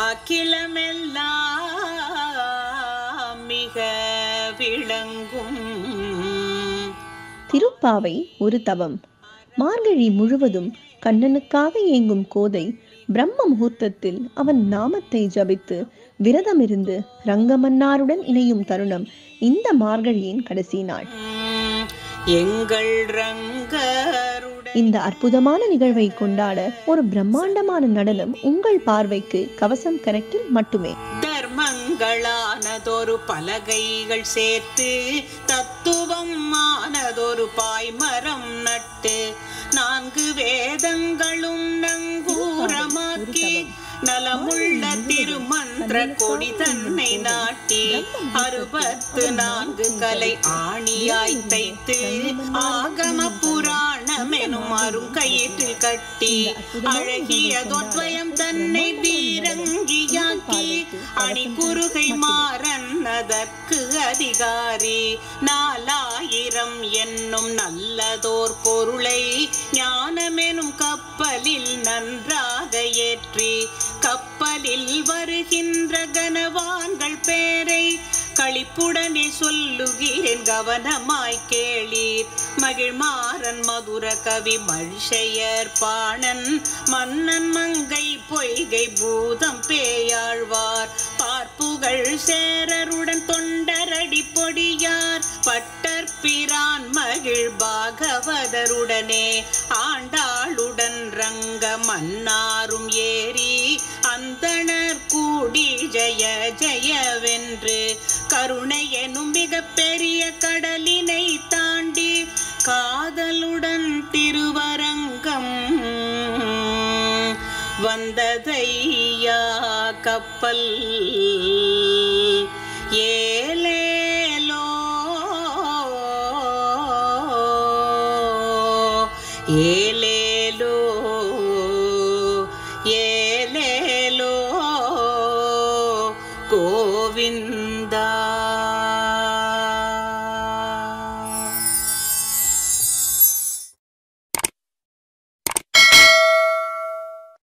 அகிலமெல்லாம் மிக விளங்கும் திருப்பாவை ஒரு தவம் மார்கழி முழுவதும் கண்ணனுக்காக ஏங்கும் கோதை பிரம்ம முகூர்த்தத்தில் அவன் நாமத்தை ஜபித்து விரதமிருந்து ரங்கமன்னாருடன் இணையும் தருணம் இந்த மார்கழியின் கடைசி நாள் எங்கள் ரங்கருடன் இந்த அற்புதமான நிகழ்வை கொண்டாட ஒரு பிரம்மாண்டமான நடனம் உங்கள் பார்வைக்கு கவசம் கனெக்டில் மட்டுமே தர்மங்களானதொரு பலகைகள் சேர்த்து தத்துவம் ஆனதொரு பாய்மரம் நட்டு நான்கு வேதங்களும் நங்கூரமாக்கி நலமுள்ள திருமந்திர கொடி தன்னை நாட்டி அறுபத்து நான்கு கலை ஆணியாய் தைத்து ஆகம புராணம் எனும் அரும் கயிற்றில் கட்டி அழகிய தொத்வயம் தன்னை வீரங்கியாக்கி அணி குறுகை மாறன் அதற்கு அதிகாரி நாலாயிரம் என்னும் நல்லதோர் பொருளை ஞானமெனும் கப்பலில் நன்றாக ஏற்றி கப்பலில் வருகின்ற கனவான்கள் பேரை களிப்புடனே சொல்லுகிறேன் கவனமாய் கேளீர் மகிழ்மாறன் மதுர கவி மழிசையர் பாணன் மன்னன் மங்கை பொய்கை பூதம் பேயாழ்வார் பார்ப்புகள் சேரருடன் தொண்டரடி பொடியார் பட்டர் பிரான் மகிழ் பாகவதருடனே ஆண்டாளுடன் ரங்க மன்னாரும் ஏறி அந்தணர் கூடி ஜெய ஜெயவென்று கருணை எனும் மிக பெரிய கடலினை தாண்டி காதலுடன் திருவரங்கம் வந்ததையா கப்பல் ஏலேலோ ஏலேலோ ஏலேலோ கோவிந்த